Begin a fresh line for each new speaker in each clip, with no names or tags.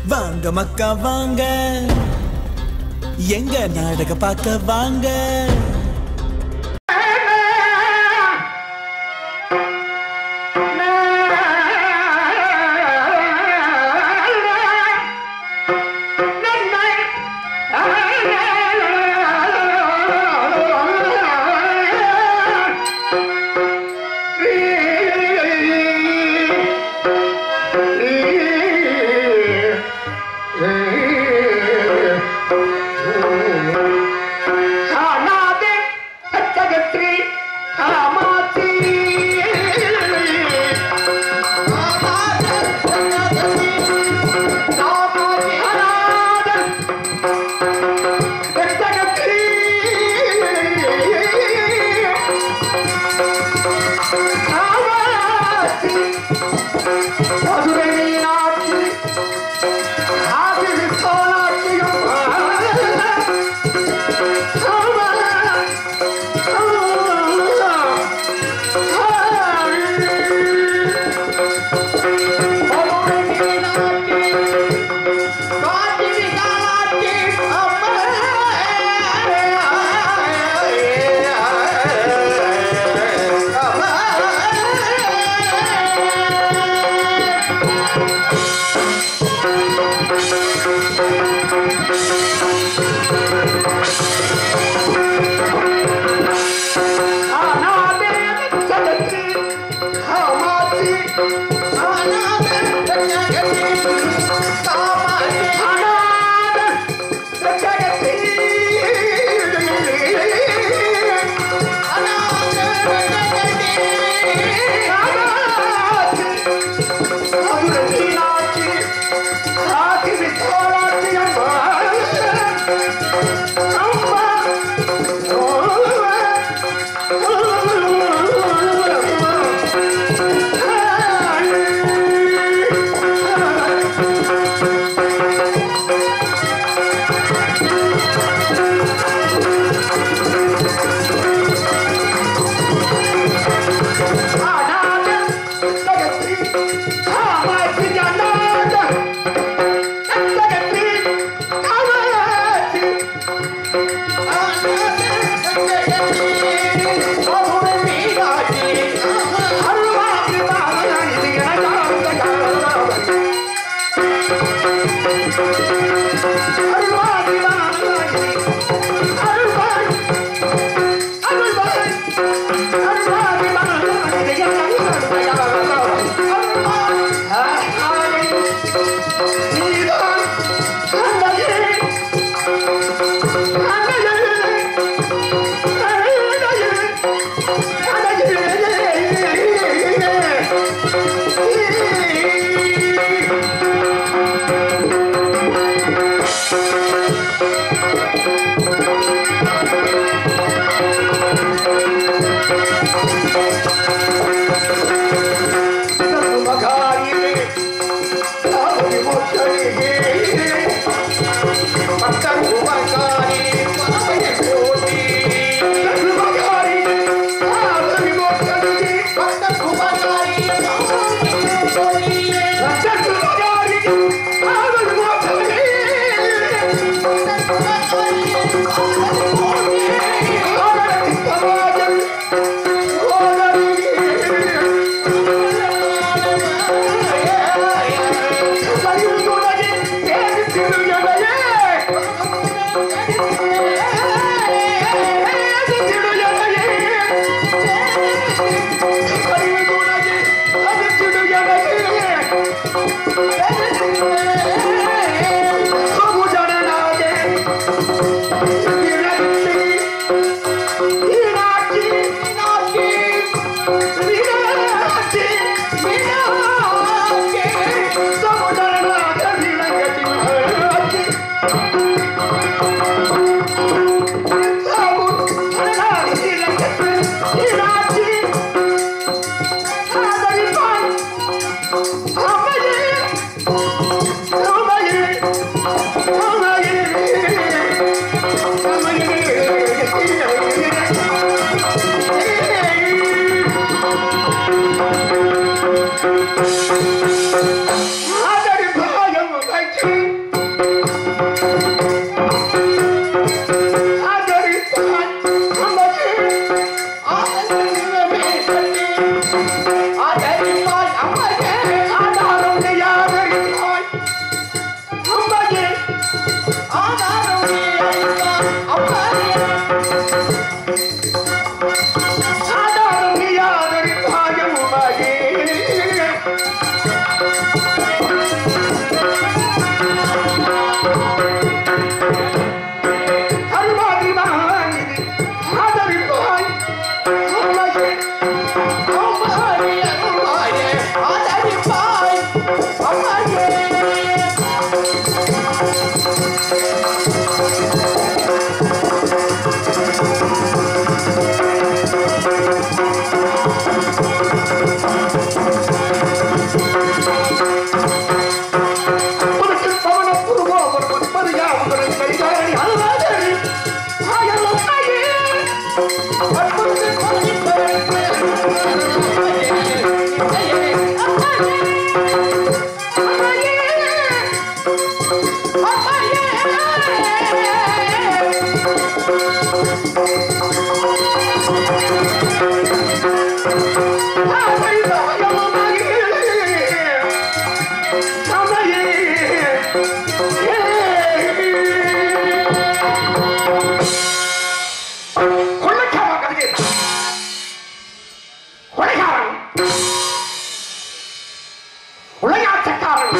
வாங்க மக்கா வாங்க எங்க நாடக பார்க்க வாங்க
ஆதரி பாயம் வைக்கும் ஆதரிப்பாய் அம்மையே ஆதாரம் நீ ஆதரிப்பாய் அம்மையே ஆதாரம் நீ அளிப்பாய் அம்மையே ஆதாரம் நீ ஆதரிப்பாய் அம்மையே அருமாதிரிவாய் ஆதரிப்பாய் அம்மையே அம்மையே அம்மையே ஆதரிப்பாய் அம்மையே உனக்கு பவன புருவோ ஒரு ஒன்பது யாவுகளை கரிகாரி அல்வாதரி ஆயலோக்காயே அற்புதத்தை கொலை கொள்ளைக்காரன் கதையை கொலைகாரன் உலகாச்சக்காரன்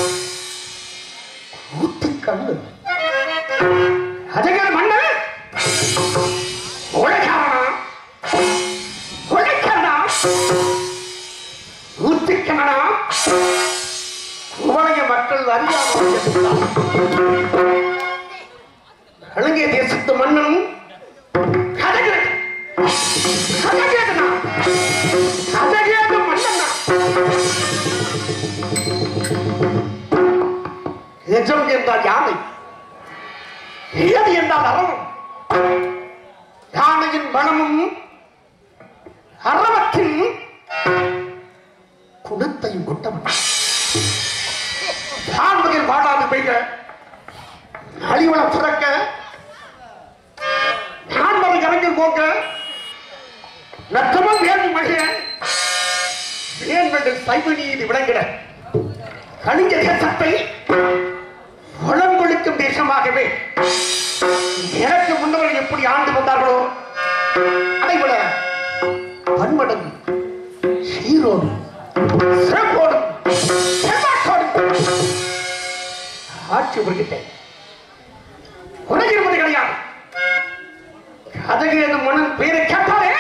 ஊத்துக்கண்ணு அதங்கள் மண்ணு கொலைகாரனா கொலைக்காரனா ஊத்துக்கண்ணனா உலக மக்கள் அறியாமல் இருந்தார் இலங்கை தேசத்து மன்னன் கதகிறது கதகிறதுனா கதகிறது மன்னனா எஜம் என்றால் யானை ஏது என்றால் அரவம் யானையின் மனமும் அரவத்தின் குணத்தையும் கொண்டவன் ஆண்மதில் பாடாது பெய்க அழிவளம் பிறக்க ஆண்மதி கரங்கில் போக்க நற்றமும் வேண்டி மகிழ வேண்மென்று சைவ நீதி விளங்கிட கணிஞ்ச தேசத்தை வளங்கொடுக்கும் தேசமாகவே எனக்கு முன்னவர்கள் எப்படி ஆண்டு வந்தார்களோ அதைவிட பன்மடங்கு சீரோடு சிறப்போடு செல்வாக்கோடு ஆட்சி புரிகிட்டேன் உலகிருப்பது கிடையாது கதகு என்னும் மன்னன் பெயரை கேட்டாலே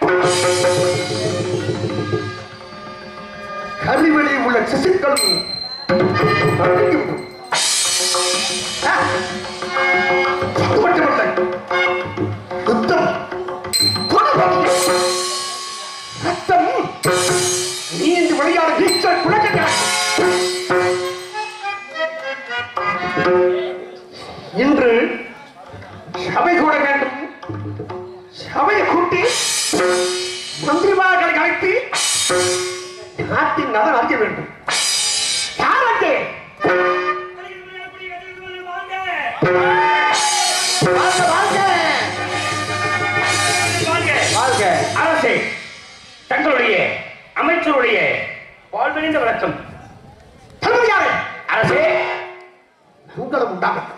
கருவிகளில் உள்ள சிசுக்களும் நடுங்கிவிடும். ஆ, அது மட்டுமல்ல யுத்தம் கொலை, ரத்தம் நீந்து விளையாட வீச்சல் குழந்தைகள் இன்று சபை கூட வேண்டும் சபையை கூட்டி மந்திரிமார்களை அழைத்து நாட்டின் நலன் அறிய வேண்டும் யார் அங்கே வாழ்க, வாழ்க. வாழ்க.
அரசே தங்களுடைய அமைச்சருடைய வாழ்விழிந்த வணக்கம்
தளபதியாரே,
அரசே
மங்களம் உண்டாகட்டும்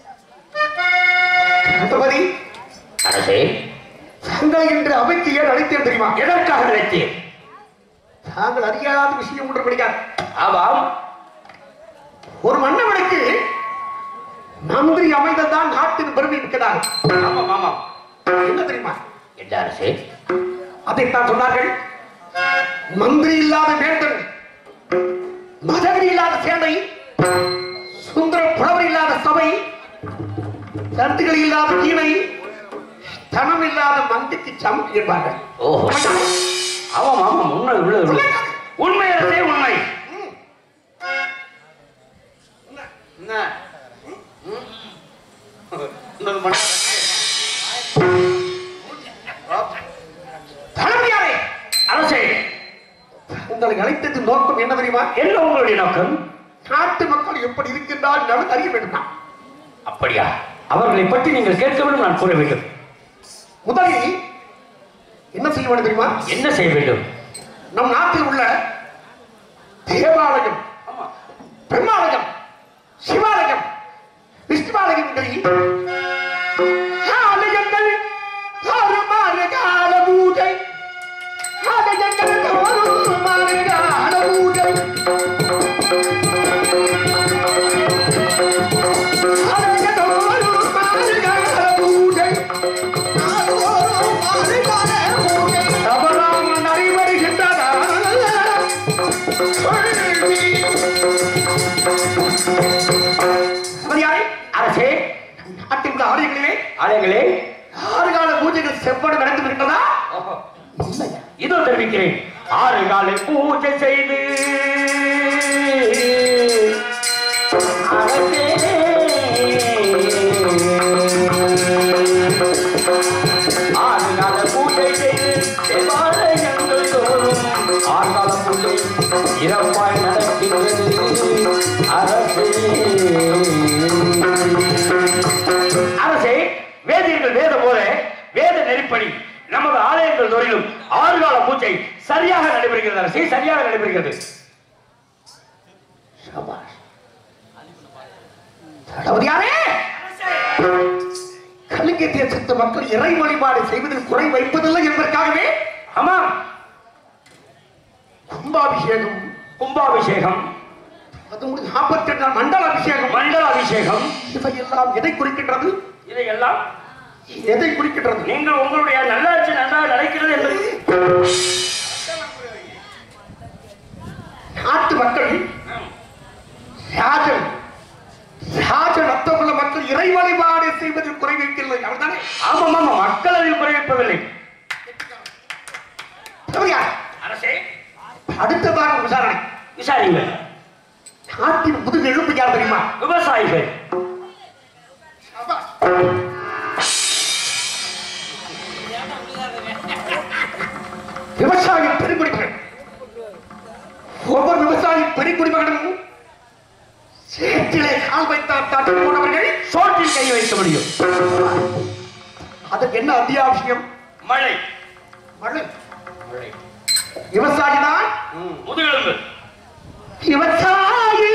தளபதி
அரசே
தாங்கள் இன்று அவைக்கு ஏன் அழைத்தேன் தெரியுமா
எதற்காக நினைத்தேன்
தாங்கள் அறியாத விஷயம் ஒன்று படிக்காது
ஆமாம்
ஒரு மன்னவனுக்கு மந்திரி அமைந்ததான் நாட்டின் பெருமை இருக்கிறார்
ஆமாம் ஆமாம்
என்ன தெரியுமா
என்ன அரசே
அதைத்தான் சொன்னார்கள் மந்திரி இல்லாத வேந்தன் மதவி இல்லாத சேனை சுந்தர புலவர் இல்லாத சபை கருத்துகள் இல்லாத கீழை தனம் இல்லாத மந்திக்கு சமம் என்பார்கள்
ஓஹோ ஆமாம் ஆமாம் உண்மை உள்ள உண்மை. உண்மை அரசே உண்மை
என்ன? ம்? இன்னொரு மணி தலைமையாரே
அரசே
உங்களை அழைத்தது நோக்கம் என்ன தெரியுமா
என்ன உங்களுடைய நோக்கம்
நாட்டு மக்கள் எப்படி இருக்கின்றால் நான் அறிய வேண்டும் நான்.
அப்படியா அவர்களை பற்றி நீங்கள் கேட்க வேண்டும் நான் கூற வேண்டும்
முதலில் என்ன செய்ய வேண்டும் தெரியுமா
என்ன செய்ய வேண்டும்
செவ்வடு நடந்து விட்டதா
ஓஹோ.
இல்லையா
இதோ தெரிவிக்கிறேன் ஆறு காலை பூஜை செய்து அரசே. ஆறு கால பூஜை செய்து தேவாலயங்கள் தோறும் ஆறு கால பூஜை சிறப்பாய் நடக்கின்றது அரசே அரசே வேதியர்கள் வேத போல வேத நெறிப்படி நமது ஆலயங்கள் தோறிலும் ஆறு கால பூஜை சரியாக நடைபெறுகிறது அரசே சரியாக நடைபெறுகிறது
சபாஷ். தளபதியாரே கலிங்க தேசத்து மக்கள் இறை வழிபாடு செய்வதில் குறை வைப்பதில்லை என்பதற்காகவே
ஆமாம்
கும்பாபிஷேகம்
கும்பாபிஷேகம்
அது நாற்பத்தி எட்டாம் மண்டல அபிஷேகம்
மண்டல அபிஷேகம்
இவையெல்லாம் எதை குறிக்கின்றது
இதையெல்லாம்
எதை குறிக்கின்றது
நீங்கள் உங்களுடைய நல்லாட்சி நன்றாக நடக்கிறது என்பது
நாட்டு மக்கள் ராஜன் ராஜன் அத்தமுள்ள மக்கள் இறை வழிபாடு செய்வதில் குறை வைக்கவில்லை அவர்தானே
ஆமாம் ஆமாம் மக்கள் அதில் குறைவிப்பதில்லை
தளபதியார்,
அரசே
அடுத்ததாக விசாரணை
விசாரிங்கள்
நாட்டின் முதுகு எழுப்பு யார் தெரியுமா
விவசாயிகள்
விவசாய பெருங்குடிகள் ஒவ்வொரு விவசாயி பெருங்குடிமகனும் சேற்றிலே கால் வைத்தார் தாட்டி போனவர்கள்
சோற்றில் கை வைக்க முடியும்
அதற்கு என்ன அத்தியாவசியம்
மழை
மழை விவசாயி தான்
முதுகெலும்பு
விவசாயி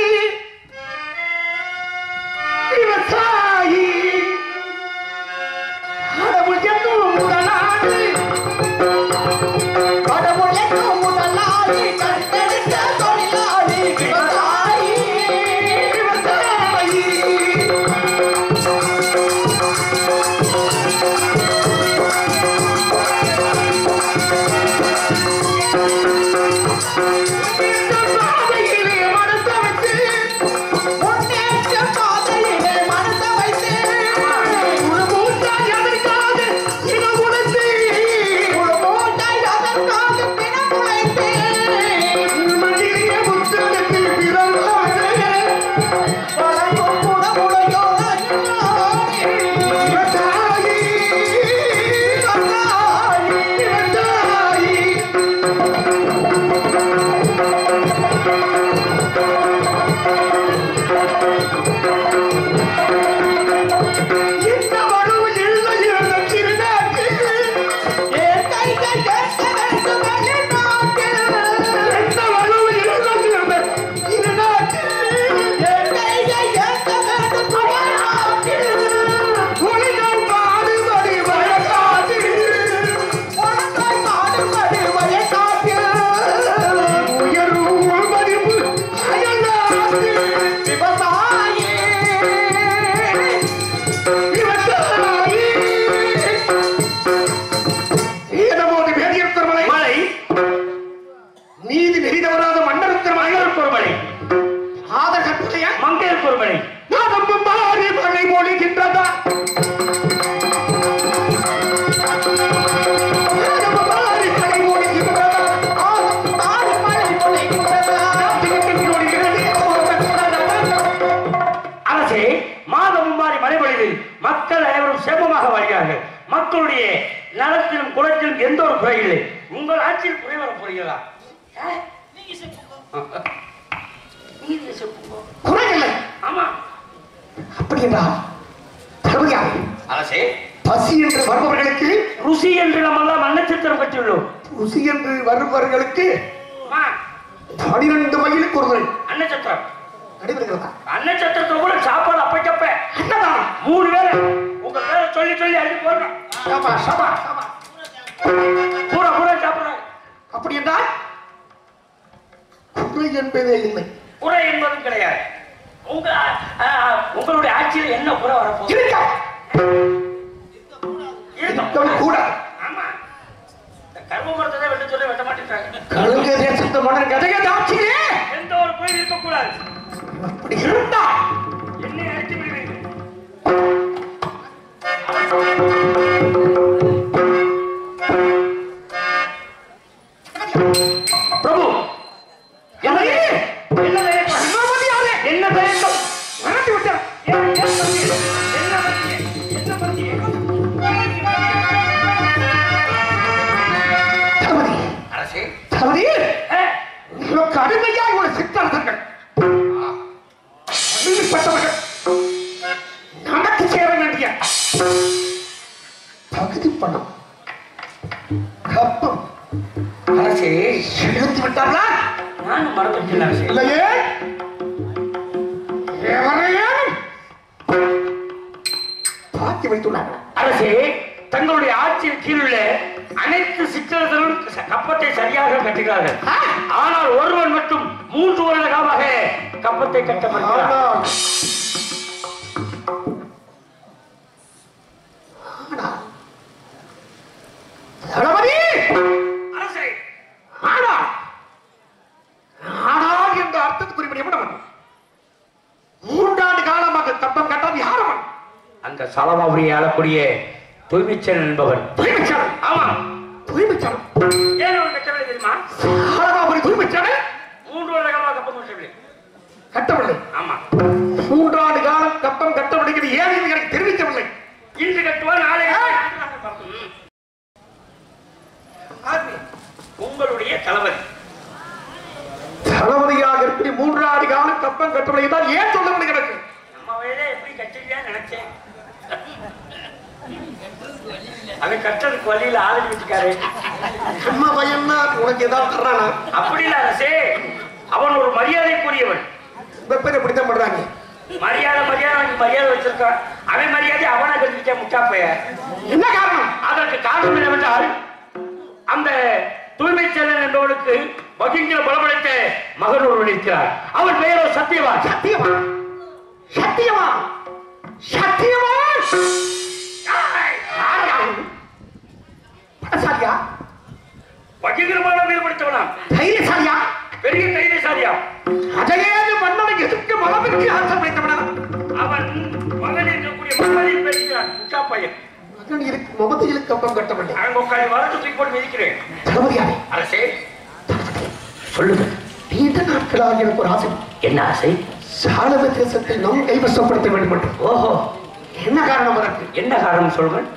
விவசாயி கடவுள் என்னும் முதலாளி கடவுள் என்னும் முதலாளி கண்டெடுத்த தொழிலாளி விவசாயி விவசாயி பாதையிலே மனச வச்சு முன்னேற்ற பாதையிலே மனச வைத்து ஒரு மூட்டாய் அதற்காக இனம் உழைத்து ஒரு மூட்டாய் அதற்காக பிணம் உழைத்து மனிதய புத்தகத்தில் பிறந்தாரே வழங்கும் குணமுடையோர் விவசாயி விவசாயி விவசாயி இந்த வலுவில் இல்லை இருந்த திருநாட்டில் என் கைகள் கேட்க வேண்டும் வெளிநாட்டில். இந்த வலுவில் இல்லை இருந்த திருநாட்டில் என் கைகள் கேட்க வேண்டும் வெளிநாட்டில். ஒளிகள் பாடுபடி வயக்காட்டில். ஒளிகள் பாடுபடி வயக்காட்டில். உயர்வு மதிப்பு அயல்நாட்டில். விவசாயி விவசாயி. வேதமோதி வேதியர் திருமலை
மழை
நீதி நெறி தவறாத மன்னர் திருமலை
மகளிர் பொறுமழை
ஆதர் கட்டுடைய
மங்கையர் பொறுமழை
நாதம் மாறி மழை பொழிகின்றதா நாதம் மாறி மழை பொழிகின்றதா ஆதம் மாறி மழை பொழிகின்றதா திகட்டில் பொழிகிறது
அரசே மாதமும் மாறி மழை பொழிவில் மக்கள் அனைவரும் சேமமாக வாழ்கிறார்கள் மக்களுடைய நலத்திலும் குலத்திலும் எந்த ஒரு குறை இல்லை உங்கள் ஆட்சியில் குறை வர போகிறதா நீங்க செப்புங்க.
குறையில்லை
ஆமா
அப்படி என்றால் தளபதியாக
அரசே
பசி என்று வருபவர்களுக்கு
ருசி என்று நம்மெல்லாம் நட்சத்திரம் கட்டியுள்ளோம்
ருசி என்று வருபவர்களுக்கு
ஆமா,
பனிரெண்டு மைலுக்கு ஒரு முறை
அன்னச்சத்திரம்
நடைபெறுகிறதா
அன்னச்சத்திரத்துல கூட சாப்பாடு அப்பக்கப்ப
அன்னதான்
மூணு வேளை உங்க பேரை சொல்லி சொல்லி அள்ளி போடுறோம்
சபா சபா சபா
பூரா பூரா சாப்பிடுறாங்க
அப்படி என்றால் குறை என்பதே இல்லை
குறை என்பதும் கிடையாது உங்க ஆ, உங்களுடைய ஆட்சியில் என்ன குறை வரப்போகுது
இருக்க
இருக்கும்.
இருக்கவும் கூடாது
ஆமா இந்த கர்ம மரத்தை தான் வெட்ட சொல்லி வெட்ட மாட்டேங்கிறாங்க
கழுங்க தேசத்து மன்னர் கதைய ஆட்சியிலே
எந்த ஒரு குறை இருக்கக்கூடாது
அப்படி இருந்தா
என்னை அழைத்து விடுவீர்கள்
நமக்கு அடிமையாய் ஒரு சிற்றரசர்கள் அடிமைப்பட்டவர்கள் நமக்கு சேர வேண்டிய தகுதி பணம் கப்பம்
அரசே
செலுத்தி விட்டார்களா
நானும் மறந்துட்டேன் அரசே
இல்லையே எவரையும் தாக்கி வைத்துள்ளார்கள்
அரசே தங்களுடைய ஆட்சியின் கீழுள்ள அனைத்து சிற்றரசர்களும் ச- கப்பத்தை சரியாக கட்டுகிறார்கள்
ஆ!
ஆனால் ஒருவன் மட்டும் மூன்று வருட காலமாக கப்பத்தை கட்ட மறுக்கிறார்
ஆனால் ஆனால் தளபதி
அரசே
ஆனால் ஆனால் என்ற அர்த்தத்துக்குரிய எவனவன் மூன்றாண்டு காலமாக கப்பம் கட்டாது யாரவன்
அந்த சலமாபுரியை ஆளக்கூடிய தூய்மைச்சன் என்பவன்
தூய்மைச்சாரன்
ஆமாம்
தூய்மைச்சாரன்
ஏன் அவன் கட்டவில்லை தெரியுமா
சாரபாபுரி தூய்மைச்சாரன்
மூன்று வருட காலமாக கப்பம் கட்டவில்லை
கட்டவில்லை
ஆமா
மூன்றாண்டு காலம் கப்பம் கட்டவில்லை ஏன் என்று எனக்கு தெரிவிக்கவில்லை
இன்று கட்டுவார் நாளை ம். உங்களுடைய தளபதி
தளபதியாக இருக்கிற மூன்றாண்டு காலம் கப்பம் கட்டவில்லை தான் ஏன் சொல்லவில்லை எனக்கு
நம்ம வேலை எப்படி கட்டிருக்கியான்னு நினைச்சேன் அவன் கட்டுறதுக்கு வழியில ஆளுநர் வச்சுக்காரு
அம்மா பையன்னா உனக்கு ஏதாவது தர்றானா
அப்படி இல்ல அரசே அவன் ஒரு மரியாதைக்குரியவன்
வெப்பரை இப்படித்தான் பண்றாங்க
மரியாதை மரியாதை அவனுக்கு மரியாதை வச்சிருக்கான் அவன் மரியாதை அவனை கட்டிருக்கேன் முட்டா பையன்
என்ன காரணம்
அதற்கு காரணம் என்னவென்றால் அந்த தூய்மை செல்லன் என்பவனுக்கு மகிழ்ச்சியில் பலமளித்த மகன் ஒருவன் இருக்கிறார் அவன் பெயரோ சத்தியவான்
சத்தியமா சத்தியமா சத்தியமா பணசாலியா
பகிரமான மேம்படுத்தவனாம்
தைரியசாலியா
பெரிய தைரியசாலியா
அஜயேது மன்னனை எதிர்க்க மனமிற்கு ஆசை வைத்தவனா
அவன் மகன் இருக்கக்கூடிய மகனில் பேசுகிறான் முட்டா பையன்
மகன் இருக்கு மமதையிலுக்கு அப்பம் கட்டவில்லை
அவன் உட்காந்து வளர்த்து தூக்கி போட்டு மிதிக்கிறேன்
தளபதியாரே
அரசே சொல்லுங்க
நீண்ட நாட்களாக எனக்கு ஒரு ஆசை
என்ன ஆசை
சாலவ தேசத்தை நம் கைவசப்படுத்த வேண்டும் என்று
ஓஹோ
என்ன காரணம் அதற்கு
என்ன காரணம் சொல்லுங்கள்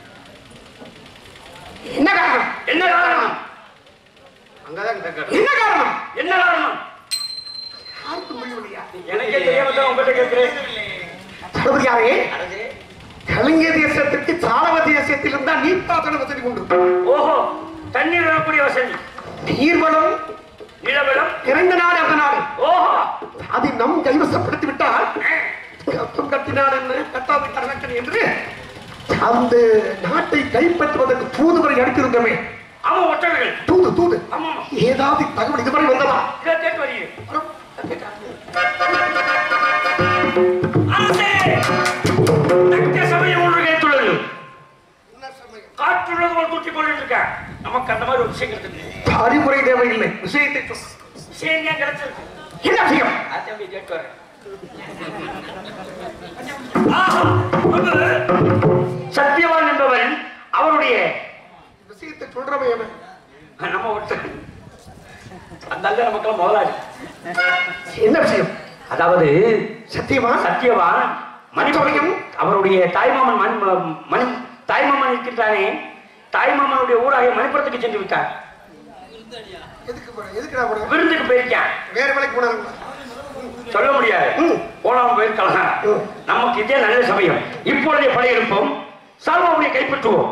என்ன காரணம்
என்ன காரணம்
அங்கதான் கேட்கணும். என்ன காரணம்
என்ன காரணம்
யாருக்கும் புரியவில்லையா
எனக்கே தெரியாம தான் உங்ககிட்ட கேட்கிறேன்
தளபதியாரே
அரசே
கலிங்க தேசத்திற்கு சாலவ தேசத்தில் இருந்தா நீர்ப்பாசன வசதி உண்டு
ஓஹோ தண்ணீர் வரக்கூடிய வசதி
நீர்வளம்
நிலவளம்
இறந்த நாடு அந்த நாடு
ஓஹோ
அதை நம் கைவசப்படுத்தி விட்டால் கப்பம் கட்டினார் என்று கட்டாது கரணக்கன் என்று அந்த நாட்டை கைப்பற்றுவதற்கு தூதுவரை அனுப்பியிருந்தோமே
ஆமா ஒற்றர்கள்
தூது தூது
ஆமா
ஏதாவது தகவல் இதுவரை வந்ததா
இதை கேட்டு வருகிறேன் அரசே தக்க சமயம் ஒன்று கிடைத்துள்ளது காற்றுள்ளது ஒரு தூக்கி கொண்டு இருக்கேன் நமக்கு அந்த மாதிரி ஒரு விஷயம் கிடைச்சிருக்கு
அறிவுரை தேவையில்லை விஷயத்தை சொல்.
விஷயம் ஏன் கிடைச்சிருக்கு
என்ன விஷயம்
அதான் போய் கேட்டு வரேன் ஆஹா, வந்து சத்தியவான் என்பவன் அவருடைய
விஷயத்தை சொல்றவன் எவன்?
நம்ம ஒருத்தர் அந்த அல்ல நமக்கு முதலாளி
என்ன விஷயம்
அதாவது
சத்தியமா
சத்தியவான் மணிப்படையும் அவருடைய தாய்மாமன் மண் ம- மணி தாய்மாமன் இருக்கின்றானே தாய்மாமனுடைய ஊராக மணிப்புறத்துக்கு சென்று விட்டார்
எதுக்கு போற எதுக்குடா போற
விருந்துக்கு போயிருக்கான்
வேற வேலைக்கு போனாங்க
சொல்ல முடியாது
ம்.
போனாலும் போயிருக்கலாம்
ம்.
நமக்கு இதே நல்ல சமயம் இப்பொழுதே படையெடுப்போம் சால்வாவுடைய கைப்பற்றுவோம்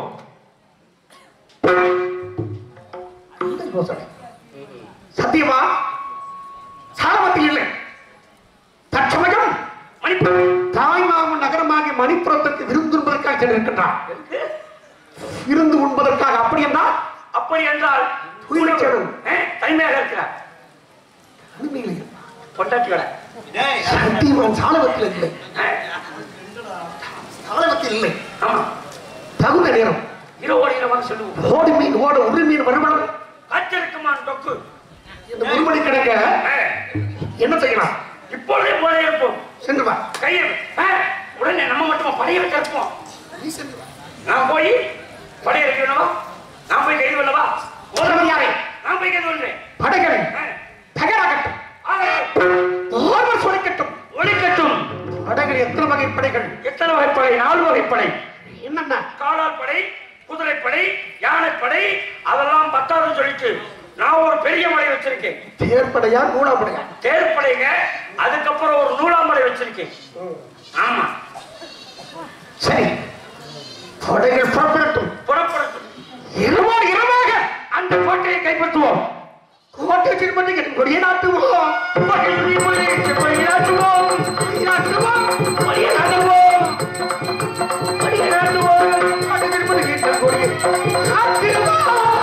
யோசனை சத்தியமா சாலமத்தில் இல்லை தற்சமயம்
மணிப்புறம்
தாய்மாமன் நகரமாகிய மணிப்புறத்திற்கு விருந்து உண்பதற்காக சென்றிருக்கின்றான் விருந்து உண்பதற்காக அப்படி என்றால்
அப்படி என்றால்
தூய்மைச்சேரன்.
அஹ், தனிமையாக இருக்கிறார்
தனிமையில் இருப்பான்.
பொண்டாட்டி வேலை
சத்தியவான் சாலவத்தில் இல்லை
அஹ்,
சாலவத்தில் இல்லை
ஆமா
தகுந்த நேரம்
இரவோடு இரவாக சொல்லுவோம்
ஓடு மீன் ஓட ஒரு மீன் வருமானம்
காத்திருக்குமான் தொக்கு
இந்த ஒரு மணி கிடக்க
அஹ்,
என்ன செய்யலாம்
இப்பொழுதே படையெடுப்போம்
சென்று வா
கையை அஹ், உடனே நம்ம மட்டுமா படையெடுக்க இருப்போம்
நீ சென்று வா
நான் போய் படையெடுக்கணுமா நான் போய் கைது பண்ணவா
ஓடுவது யாரை?
நான் போய் கைது பண்றேன்
படைகளை
அஹ்,
தகராகட்டும்
ஆகட்டும்.
ஓர்வர் சுரைக்கட்டும்
ஒழிக்கட்டும்
படைகள் எத்தனை வகை படைகள்
எத்தனை வகைப்படை நாலு வகைப்படை
என்னென்ன
காலால் படை குதிரைப்படை யானைப்படை அதெல்லாம் பத்தாவது சொல்லிட்டு நான் ஒரு பெரிய மலை வச்சிருக்கேன்
தேர்ப்படையா நூலாப்படையா
தேர்ப்படைங்க அதுக்கப்புறம் ஒரு நூலாமலை வச்சிருக்கேன் ஆமா
சரி படைகள் புறப்படட்டும்
புறப்படட்டும்
இரவோடு இரவாக
அந்த கோட்டையை கைப்பற்றுவோம்
கோட்டை திருப்பதி கொடிய நாட்டுவோம்
கோட்டையை கைப்பற்றி கொடியாற்றுவோம்.
நாட்டுவோம்
கொடியை நாட்டுவோம். கொடியை நாட்டுவோம்.
கோட்டை திருப்பதி கொடிய நாட்டுவோம்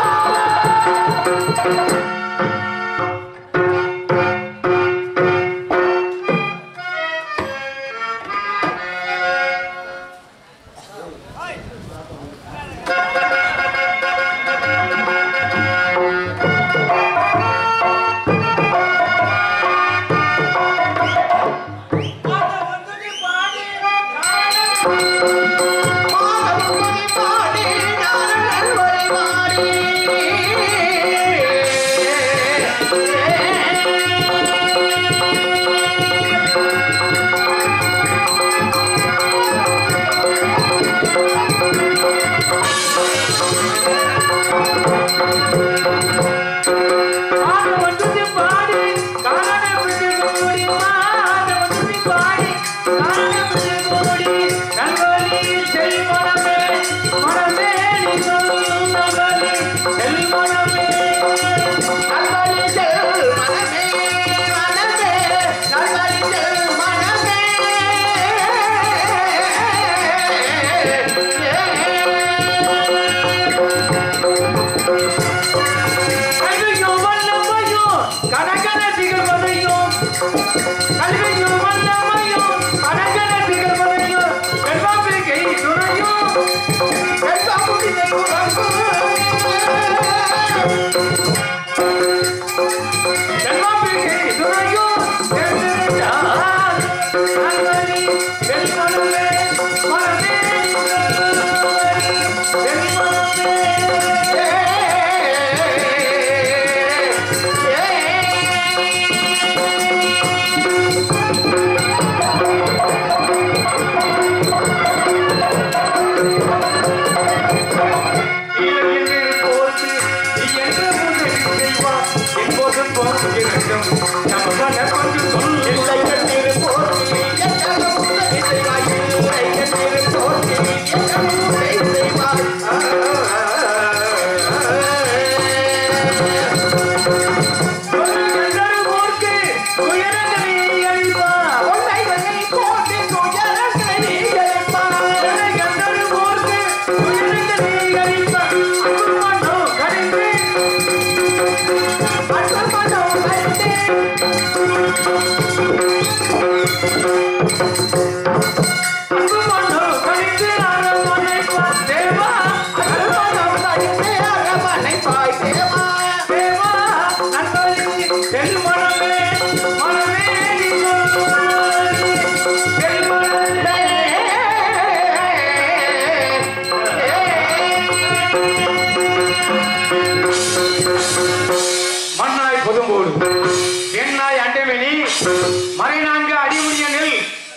மண்ணாய் பொதும்போடு எண்ணாய் அண்டவெளி மறைநான்கு அடிமுடியனில்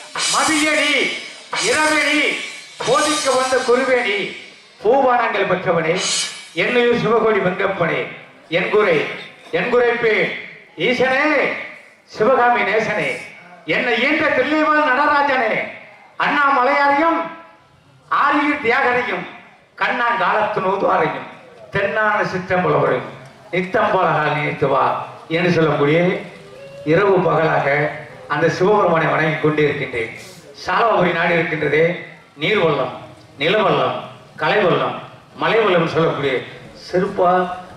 மதியடி இரவெளி போதிக்க வந்த குருவேணி பூவானங்கள் பெற்றவனே என்னையும் சிவகோடி வெங்கப்பனே என் குறை என் குறைப்பே ஈசனே சிவகாமி நேசனே என்னை ஈன்ற தில்லைவாழ் நடராஜனே அண்ணாமலையாரையும் ஆரியர் தியாகரையும் கண்ணான் காலத்து நூதுவாரையும் தென்னான சிற்றம்பலவரையும் நித்தம்பலகால் நினைத்து வா என்று சொல்லக்கூடிய இரவு பகலாக அந்த சிவபெருமானை வணங்கிக் கொண்டே இருக்கின்றேன் சாலவபுரி நாடு இருக்கின்றதே நீர்வள்ளம் நிலவள்ளம் கலைவள்ளம் மலைவள்ளம் சொல்லக்கூடிய சிறுப்பா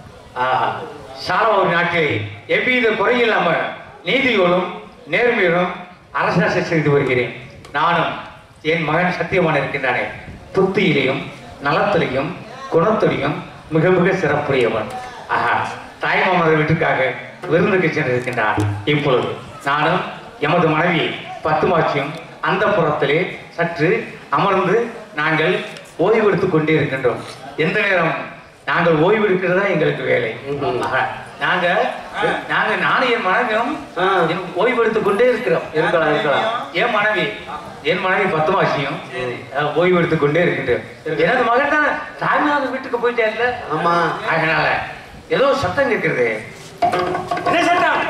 ஆஹா, சாலவபுரி நாட்டிலே எவ்வித குறையில்லாம நீதியோடும் நேர்மையோடும் அரசாட்சி செய்து வருகிறேன் நானும் என் மகன் சத்தியமான இருக்கின்றானே புத்தியிலையும் நலத்திலையும் குணத்திலையும் மிக மிக சிறப்புடையவன் ஆஹா தாய்மாமனர் வீட்டுக்காக விருந்துக்கு சென்றிருக்கின்றார் இப்பொழுது நானும் எமது மனைவி பத்துமாட்சியும் அந்த புறத்திலே சற்று அமர்ந்து நாங்கள் ஓய்வு எடுத்துக் கொண்டே இருக்கின்றோம் எந்த நேரம் நாங்கள் ஓய்வு எடுக்கிறதா எங்களுக்கு வேலை ஆஹா, நாங்க நாங்க நானும் என் மனைவியும் என் ஓய்வு எடுத்துக் கொண்டே இருக்கிறோம்
இருக்கலாம், இருக்கலாம்.
என் மனைவி என் மனைவி பத்துமாசியும் அஹ், ஓய்வு எடுத்துக் கொண்டே இருக்கின்றோம் எனது மகன் தான் தாய்மார் வீட்டுக்கு போயிட்டே இல்ல
ஆமா
அதனால ஏதோ சத்தம் கேட்கிறது என்ன சத்தம்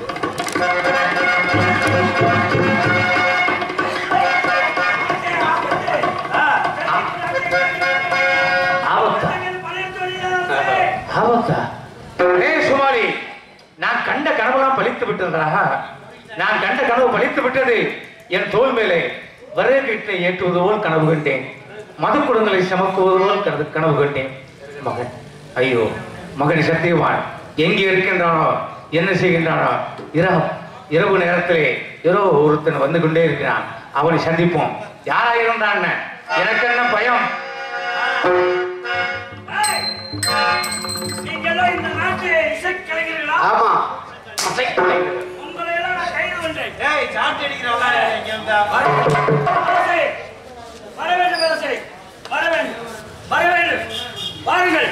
ஆபத்தா ஆபத்தா ஏய் சுமாரி நான் கண்ட கனவெல்லாம் பலித்து விட்டதா நான் கண்ட கனவு பலித்து விட்டது என் தோல் மேலே வரவேற்றை ஏற்றுவது போல் கனவு கண்டேன் மதுக்குடங்களை சமக்குவது போல் கனவு கனவு கண்டேன் மகன் ஐயோ மகன் சத்தியவான் எங்கே இருக்கின்றானோ என்ன செய்கின்றானோ இரவு இரவு நேரத்திலே இரோ ஒருத்தன் வந்து கொண்டே இருக்கிறான் அவனை சந்திப்போம் யாரா இருந்தான் எனக்கு என்ன பயம்
நீங்களும் இந்த நாட்டு இசைக்கலைஞர்களா
ஆமா அசைக்கலைஞர்.
உங்களை எல்லாம் நான் கைது பண்றேன்
ஏய் சாப்பிட்டு அடிக்கிறவங்க இங்க வந்தா
அரசே, வர வேண்டும் அரசே வர வேண்டும் வர வேண்டும் வாருங்கள்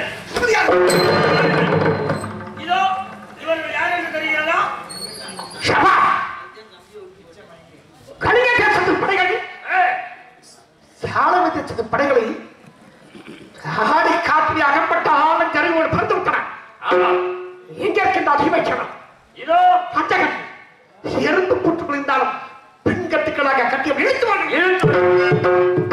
இதோ இவர்கள் யார் என்று தெரிகிறதா
ஷபா! கலிங்க தேசத்து படைகள் சாலம தேசத்து படைகளை ஆடி காற்றில் அகப்பட்ட ஆளும் ஜனங்களோடு பறந்து விட்டன எங்க இருக்கின்ற அதிபட்சணம்
இதோ
பச்சகன் எறும்பு புற்றுகள் இருந்தாலும் பெண் கட்டுக்களாக கட்டி இழுத்து வாங்க
இழுத்து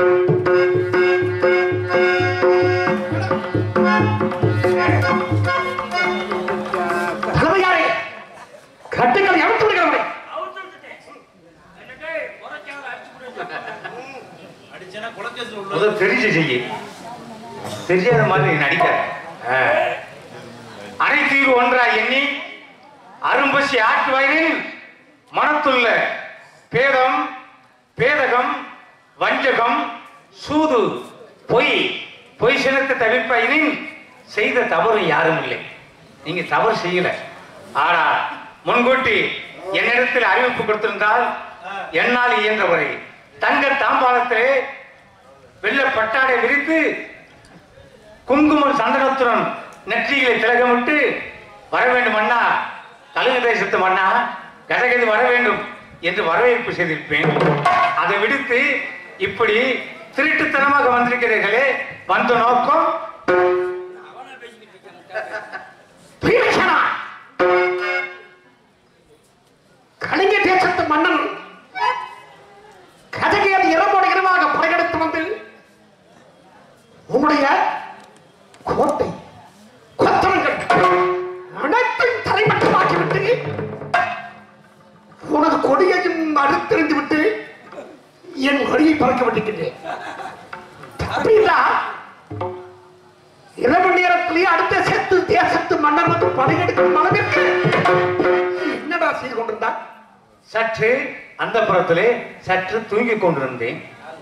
தலைமையாரே கட்டுக்களை அழுத்து விடுகிறவரை
அவுத்து விட்டுட்டேன் எனக்கு உரைக்காத அடிச்சு விடுங்க
அடிச்சேன்னா குலக்கேசு உள்ள
முதல் தெரிஞ்சு செய்ய தெரியாத மாதிரி நீ நடிக்காத ஆ. அனைத்தீவு ஒன்றாய் எண்ணி அரும்பசி ஆற்று வயலில் மனத்துள்ள பேதம் பேதகம் வஞ்சகம் சூது பொய் பொய் சினத்தை தவிர்ப்பயனின் செய்த தவறு யாரும் இல்லை நீங்க தவறு செய்யல ஆனா முன்கூட்டி என்னிடத்தில் அறிவிப்பு கொடுத்திருந்தால் என்னால் இயன்றவரை தங்க தாம்பாளத்திலே வெள்ள பட்டாடை விரித்து குங்குமம் சந்தனத்துடன் நெற்றிகளை திலகமிட்டு வர வேண்டும் அண்ணா கலுங்கு தேசத்து மன்னா கதகதி வர வேண்டும் என்று வரவேற்பு செய்திருப்பேன் அதை விடுத்து இப்படி திருட்டுத்தனமாக வந்திருக்கிறீர்களே வந்த நோக்கம்
பீமசேனா கலிங்க தேசத்து மன்னன் கதகையது இரவோடு இரவாக படையெடுத்து வந்து உன்னுடைய கோட்டை கொத்தளங்கள் அனைத்தையும் தரைமட்டமாக்கிவிட்டு உனது கொடியையும் அறுத்தெறிந்து விட்டு என் கொடியை பறக்க விட்டுக்கின்றேன் தப்பில்லா இரவு நேரத்திலேயே அடுத்த செத்து தேசத்து மன்னர் வந்து படையெடுக்கும் அளவிற்கு என்னடா செய்து கொண்டிருந்தான்
சற்று அந்த புறத்திலே சற்று தூங்கிக் கொண்டிருந்தேன்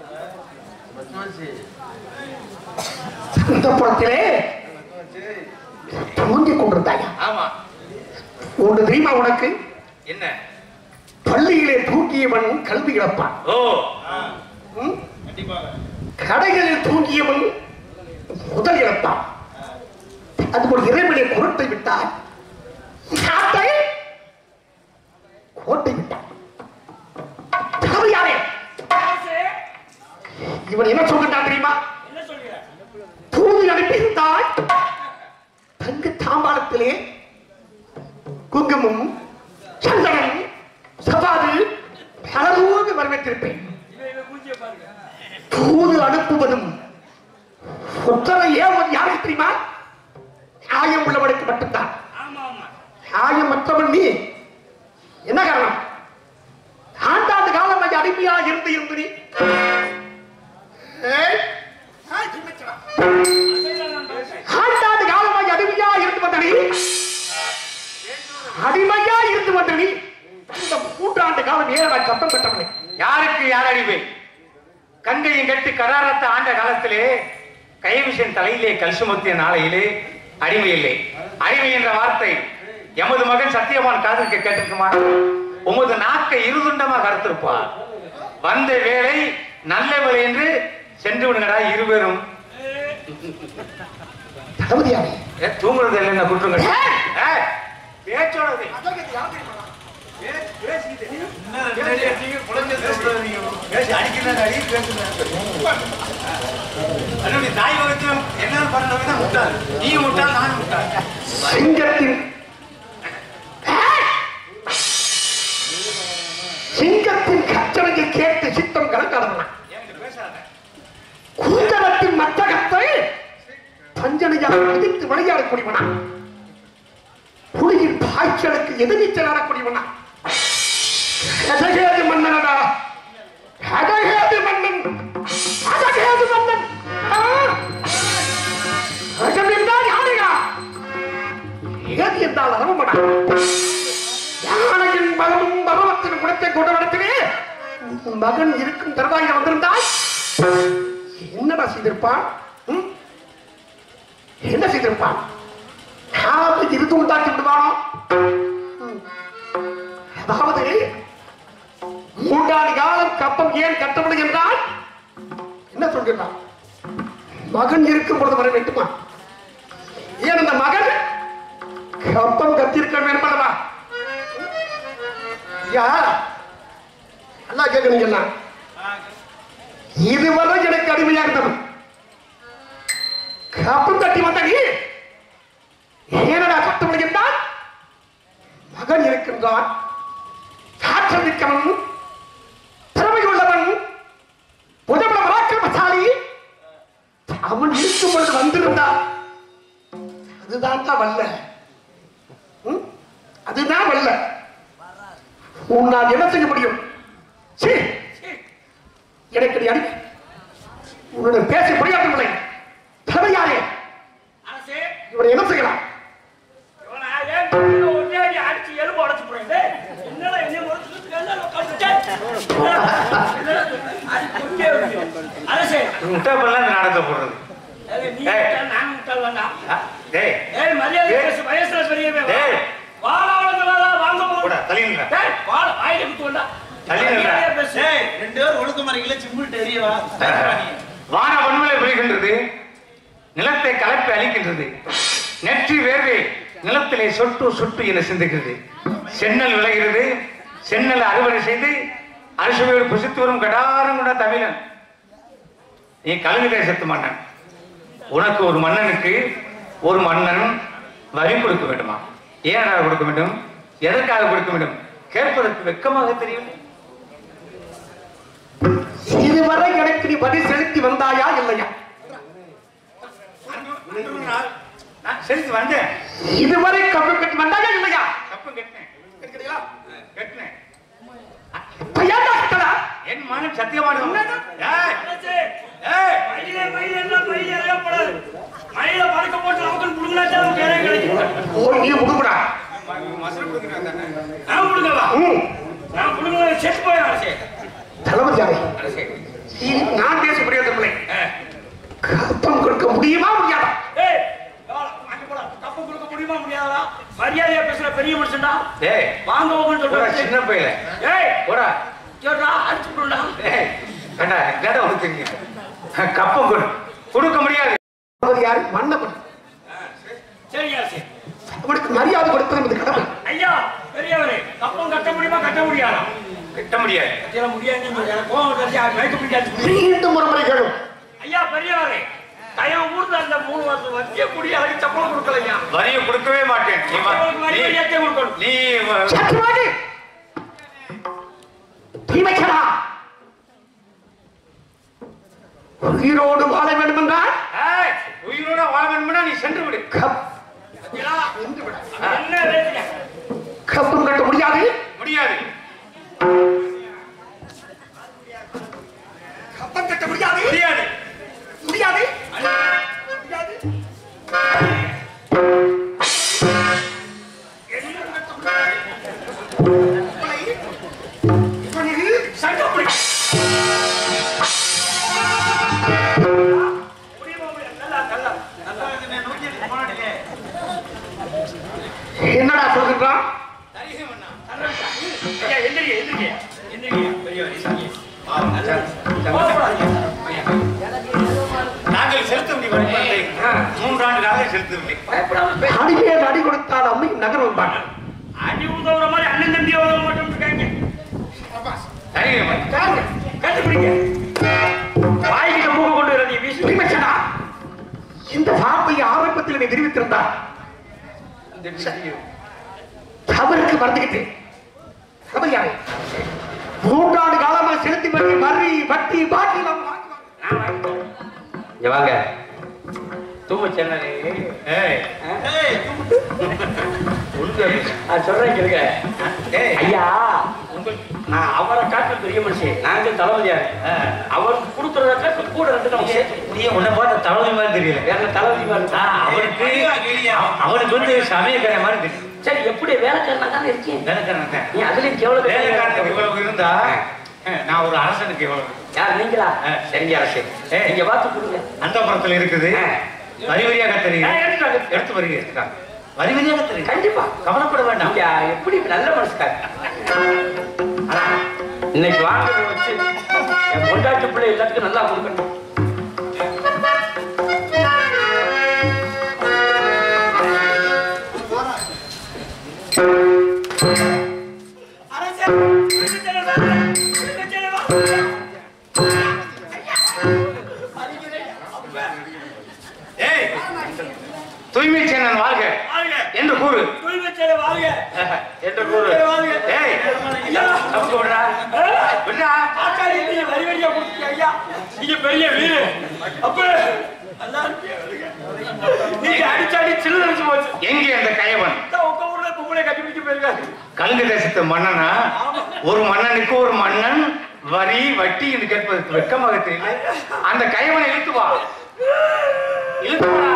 அந்த புறத்திலே தூங்கிக் கொண்டிருந்தாயா
ஆமா
ஒன்று தெரியுமா உனக்கு
என்ன
பள்ளியிலே தூங்கியவன் கல்வி இழப்பான்
ஓ
ம்?
கண்டிப்பாக
கடைகளில் தூங்கியவன் முதல் இழப்பான் அதுபோல் இறைவனை குரட்டை விட்டான் நாட்டை கோட்டை விட்டான் யாரே
அரசே,
இவன் என்ன சொல்கிறான் தெரியுமா
என்ன சொல்கிற
தூவி அனுப்பியிருந்தால் தங்க தாம்பாளத்திலே குங்குமம் சந்தனம் சபாது பலதூது வரவேற்றிருப்பேன்
இவன் இவன் மூஞ்சியை பாருங்க
தூது அனுப்புவதும் ஒற்றரை ஏவது யாரை தெரியுமா நியாயம் உள்ளவனுக்கு மட்டும்தான்
ஆமா ஆமா
நியாயமற்றவன் நீ என்ன காரணம் ஆண்டாண்டு காலம் அடிமையா இருந்து இருந்து நீ ஏய், ஏய், சின்னச்சிடா.
அசைதான் நான் பேசுறேன்
ஆண்டாண்டு காலமாய் அடிமையா இருந்து வந்த நீ அடிமையா இருந்து வந்த நீ இந்த மூன்றாண்டு காலம் ஏழை கப்பம் பெற்றவனே
யாருக்கு யார் அடிமை கங்கையும் கட்டி கராரத்த ஆண்ட காலத்திலே கைவிஷன் தலையிலே கல் சுமத்திய நாளையிலே அடிமை இல்லை அடிமை என்ற வார்த்தை எமது மகன் சத்தியவான் காதலுக்கு கேட்டிருக்குமா உமது நாக்கை இருதுண்டமாக அறுத்திருப்பார் வந்த வேலை நல்ல வேலை என்று சென்று விடுங்கடா இருவரும்
தளபதியாவே
ஏ, தூங்குறது இல்லை என்ன குற்றங்கள் ஏ, பேச்சோடது
சிங்கத்தின் சிங்கத்தின் கச்சனையை கேட்டு சித்தம் கலக்காதவனா கூந்தலத்தின் மத்தகத்தை பஞ்சனையால் மிதித்து விளையாடக்கூடியவனா புலியின் பாய்ச்சலுக்கு எதிர்நீச்சல் ஆடக்கூடியவனா கதகேது மன்னனடா கதகேது மன்னன் கதகேது மன்னன் ஆ! கஜம் என்றால் யானையா ஏது என்றால் அரவமடா யானையின் பலமும் பருவத்தின் குணத்தை கொண்டவனத்திலே உன் மகன் இருக்கும் தருவாயில் வந்திருந்தால் என்னடா செய்திருப்பான் ம்? என்ன செய்திருப்பான் காலத்தை இருந்து உண்டாக்கி விடுவானோ ம். அதாவது மூன்றாண்டு காலம் கப்பம் ஏன் கட்டப்படும் என்றால் என்ன சொல்கிறான் மகன் இருக்கும் பொழுது வர வேண்டுமா ஏன் அந்த மகன் கப்பம் கத்திருக்க வேண்டுமா யார் நல்லா கேட்கணும் என்ன இதுவரை எனக்கு அடிமையா இருந்தவன் கப்பம் கட்டி வந்த நீ ஏனடா கட்டப்படுகின்றான் மகன் இருக்கின்றான் சாற்றல் மிக்கவன் திறமை உள்ளவன் புதமல பராக்கிரமசாலி அவன் இருக்கும் பொழுது வந்திருந்தான் அதுதான் தான் வல்ல ம்? அதுதான் வல்ல உன்னால் என்ன செய்ய முடியும் சீ, சீ. எனக்கு நீ அடி உன்னுடன் பேச முடியாதவில்லை தலையாரே
அரசே
இவனை என்ன செய்யலாம்
இவனை ஏன் கீழே ஒரே அடி அடிச்சு எலும்பு உடைச்சு போறேன் டேய், என்னடா என்னை முறைச்சிட்டு இருக்க? என்னடா உட்கார்ந்துட்ட? என்னடா அது கொஞ்சே இருக்கு. அரசே
முட்டை பண்ணலாம் இந்த நாடகத்தை போடுறது
ஏய், நீ
ஏய்.
முட்டாள், நான் முட்டாள் வேண்டாம்.
ஆ, டேய்
ஏய், மரியாதை
ஏய்.
பேசு, வயசுல பெரியவன் வா.
ஏய்.
வாடா, வளர்ந்து வாடா, வாங்க போ.
போடா தலையில
டேய், வாடா, வாயில குத்து வேண்டா.
தள்ளி நில்றா.
மரியாதையா பேசு.
ரெண்டு பேரும் ஒழுக்க மாட்டீங்களா சிம்பிள் தெரியவா
வான வன்முறை புரிகின்றது நிலத்தை கலப்பி அளிக்கின்றது நெற்றி வேர்வை நிலத்திலே சொட்டு சொட்டு என சிந்துகிறது சென்னல் விளைகிறது சென்னல் அறுவடை செய்து அரசுவையோடு புசித்து வரும் கடாரம் கூட தமிழன் நீ கல்வி தேசத்து மன்னன் உனக்கு ஒரு மன்னனுக்கு ஒரு மன்னன் வரி கொடுக்க வேண்டுமா ஏனடா கொடுக்க வேண்டும் எதற்காக கொடுக்க வேண்டும் கேட்பதற்கு வெட்கமாக தெரியவில்லை
இதுவரை எனக்கு நீ பதில் செலுத்தி வந்தாயா இல்லையா
நான் செலுத்தி வந்தேன்
இதுவரை கப்பல் கட்டி வந்தாயா இல்லையா
தப்பு கட்டினேன்
கேட்கிறீங்களா?
கட்டினேன்
இப்ப ஏன்டா கட்டல?
என் மகன் சத்தியமான உண்மைதான். ஏய்,
அரசே,
ஏய்,
மயிலே, மயிலே எல்லாம் மயில் இறங்கப்படாது. மயிலை பறக்க போட்டு நமக்கு புடுங்கினாத்தான் நமக்கு இடம் கிடைக்கும்.
ஓய், நீ முடுங்குடா.
நான் புடுங்கவா?
ம்.
நான் புடுங்கல, செத்து போய் அரசே.
தளபதியாரே,
அரசே.
இனி நான் பேச முடியாத பிள்ளை கப்பம் கொடுக்க முடியுமா முடியாதா
ஏய், எவ்வளவு? அங்க போடா. தப்பு கொடுக்க முடியுமா முடியாதா மரியாதையா பேசுற பெரிய மனுஷன்டா
ஏய்,
வாங்க போகணும்னு
போடா,
சொல்றேன்
சின்ன பையல
ஏய்
போடா
கேட்டா அடிச்சு விடுடா
ஏய், ஏண்டா, என்னடா உனக்கு தெரியும்? கப்பம் கொடு கொடுக்க முடியாது
தளபதியார் மன்னவன்
சரிங்க அரசே
அவனுக்கு மரியாதை கொடுப்பது என்பது கடமை
ஐயா பெரியவரே கப்பம் கட்ட முடியுமா கட்ட முடியாதா
கட்ட முடியாது
கட்டிட முடியாது எனக்கு கோவம் கட்டி மயக்க பிடிக்காது
மீண்டும் ஒரு முறை கேளும்
ஐயா பெரியவரே தயவு ஊர்ல அந்த மூணு வருஷம் வச்சிய குடி அதுக்கு சப்பளம் கொடுக்கலையா
வரியை கொடுக்கவே மாட்டேன் நீ வா-
அவங்களுக்கு
நீ-
மரியாதையே கொடுக்கணும்
நீ வ-
சத்ருவாதி தீமைச்சடா உயிரோடு வாழ வேண்டும் என்றால்
ஏய், உயிரோட வாழ வேண்டும்னா நீ சென்று விடு
கப்
ஐயா, என்ன பேசுறீங்க
கப்பம் கட்ட முடியாது
முடியாது
கப்பம் கட்ட முடியாது
முடியாது
முடியாது
சங்கம் பிடி முடியுமா முடியாது நல்லா நல்லா நல்லா
என்னடா சொல்கின்றான்
ஐயா எந்திரிங்க எந்திரிங்க எந்திரிங்க பெரியவரே எந்திரிங்க.
நாங்கள் செலுத்தவில்லை வருமானத்தை மூன்றாண்டு காலம் செலுத்தவில்லை
அடிமையை அடி கொடுத்தால் அம்மையும் நகரம் வந்தாங்க
அடி உதவுற மாதிரி அண்ணன் தம்பி உதவுற
சரிங்க
கண்டுபிடிங்க வாய்கிட்ட மூக்க கொண்டு வர நீ வீசி
உண்மைச்சனா இந்த வார்த்தை ஆரம்பத்தில் நீ தெரிவித்திருந்தா அவருக்கு மறந்துகிட்டு அவர் யாரு மூன்றாண்டு காலமா செலுத்தி வட்டி வரி வட்டி பாக்கி எல்லாம் வாங்கி வாங்கி.
இங்க வாங்க தூம சென்னே
ஏய்
ஏய்,
நான் சொல்றேன் கேளுங்க
ஏய்
ஐயா நான் அவரை காட்டுற பெரிய மனுஷன் நாங்க தளபதியா
ஆ.
அவருக்கு கொடுக்கறத கூட ரெண்டு நம்ம சேர்த்து
நீ உன்னை பார்த்த தளபதி மாதிரி தெரியல
வேற தளபதி மாதிரி
ஆ,
இருக்கா?
அவனுக்கு
கிளியா, கிளியா.
அவனுக்கு வந்து சமயக்கார மாதிரி தெரியும்
சரி எப்படி வேலைக்காரனா தானே இருக்கீங்க
வேலைக்காரன்
நீ அதுலயும் கேவல
வேலைக்காரனுக்கு இவ்வளவு இருந்தா நான் ஒரு அரசனுக்கு இவ்வளவு
யார் நீங்களா
ஆ.
சரிங்க அரசு
ஏய்.
நீங்க பார்த்து கொடுங்க
அந்த புறத்துல இருக்குது
ஆ.
வரி வரியாக தெரியும்
ஆ, எடுத்துட்டாங்க.
எடுத்து வருக எடுத்துட்டாங்க வரி வரியாக தெரியும்
கண்டிப்பா
கவலைப்பட வேண்டாம்
நீங்க எப்படி நல்ல மனசுக்கார ஆனா இன்னைக்கு வாங்குறத வச்சு என் பொண்டாட்டி பிள்ளை எல்லாத்துக்கும் நல்லா கொடுக்கணும்
ஏய் தூய்மை சேனன் வாழ்க என்று கூறு என்று கூறு ஏய் தப்பு விடுறா விடுறா
நீங்க பெரிய வீடு அப்ப நீங்க அடிச்சாடி சில்லு அடிச்சு போச்சு
எங்கே அந்த கயவன்
உங்க ஊர்ல பொம்பளை கட்டி பிடிச்சு போயிருக்காரு
கலுங்கு தேசத்து மன்னனா ஒரு மன்னனுக்கு ஒரு மன்னன் வரி வட்டி என்று கேட்பதற்கு வெட்கமாக தெரியல அந்த கயவனை இழுத்து வா இழுத்து வா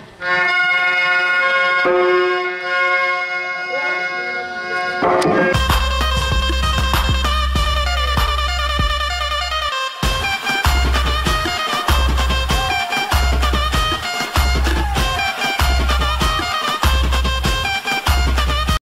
ஆ